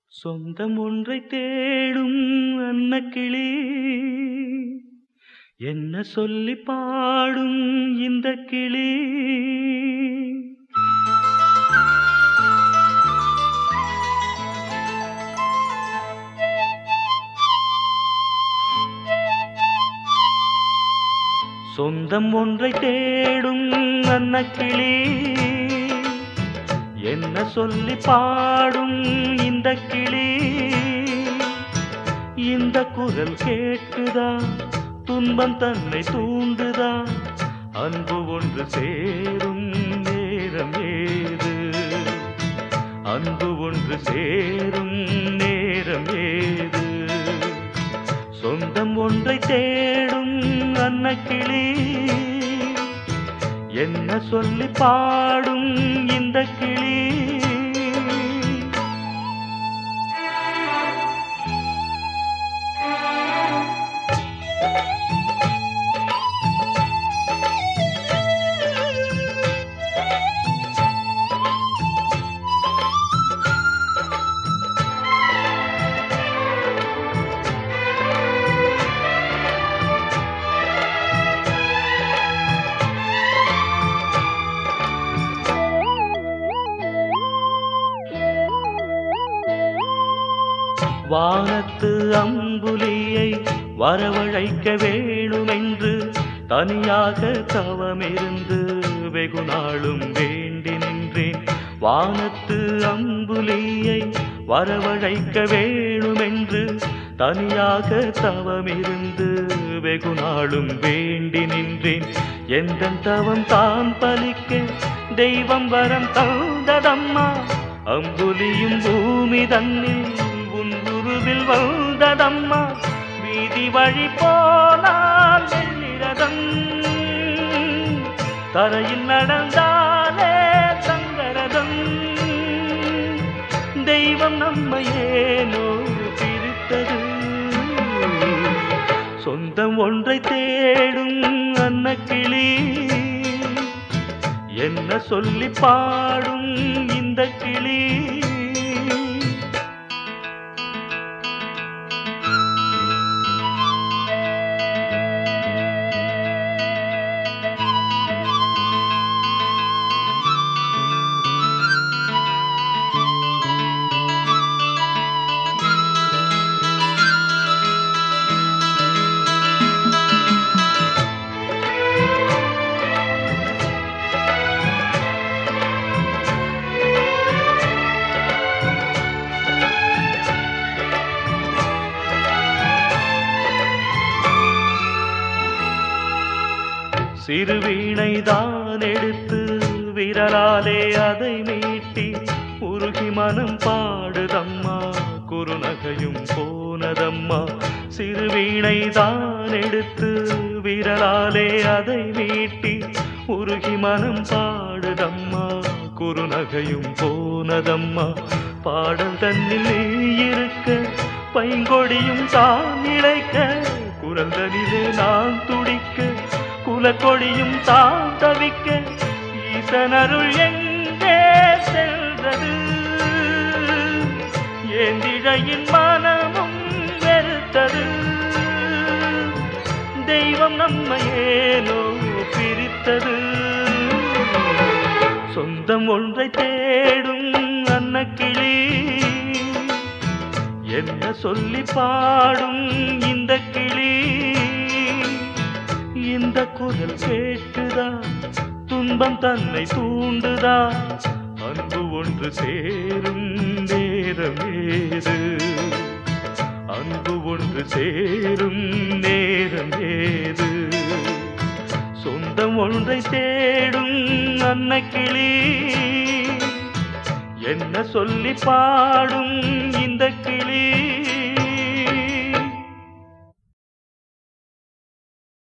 சொந்தம் ஒன்றை தேடும் அன்னக்கிளி என்ன சொல்லி பாடும் இந்த கிளி சொந்தம் ஒன்றை தேடும் அன்னக்கிளி என்ன சொல்லி பாடும் இந்த கிளி இந்த குரல் கேட்குதா துன்பம் தன்னை தூண்டுதா அன்பு ஒன்று சேரும் நேரம் ஏது அன்பு ஒன்று சேரும் நேரம் ஏது சொந்தம் ஒன்றை தேடும் அன்னக்கிளி என்ன சொல்லி பாடும் இந்த கிளி வானத்து அம்புலியை வரவழைக்க வேணுமென்று தனியாக தவமிருந்து வெகு நாளும் வேண்டி நின்றேன் வானத்து அம்புலியை வரவழைக்க வேணுமென்று தனியாக தவமிருந்து வெகு நாளும் வேண்டி நின்றேன் எந்த தவம் தான் பலிக்க தெய்வம் வரம் தந்ததம்மா அம்புலியும் பூமி தன்னில் உன் குருவில் வந்ததம்மா வீதி வழி போனால் வெள்ளிரதம் தரையில் நடந்தாலே சங்கரதம் தெய்வம் நம்மை ஏனோ பிரித்தது சொந்தம் ஒன்றை தேடும் அன்னக்கிளி என்ன சொல்லி பாடும் இந்த கிளி சிறு வீணை தான் எடுத்து விரலாலே அதை மீட்டி உருகி மனம் பாடுதம்மா குறுநகையும் போனதம்மா சிறு வீணை தான் எடுத்து விரலாலே அதை மீட்டி உருகி மனம் பாடுதம்மா குறுநகையும் போனதம்மா பாடல் தன்னில் நீ இருக்க பைங்கொடியும் தான் இழைக்க குரல் தனிலே நான் துடிக்க குலக்கொடியும் தான் தவிக்க ஈசனருள் எங்கே செல்றது ஏந்திழையின் மனமும் வெறுத்தது தெய்வம் நம்மை ஏனோ பிரித்தது சொந்தம் ஒன்றை தேடும் அன்னக்கிளி என்ன சொல்லி பாடும் இந்த கிளி இந்த குரல் கேட்டுதா துன்பம் தன்னை தூண்டுதா அன்பு ஒன்று சேரும் நேரம் ஏது அன்பு ஒன்று சேரும் நேரம் ஏது சொந்தம் ஒன்றை தேடும் அன்னக்கிளி என்ன சொல்லி பாடும் இந்த கிளி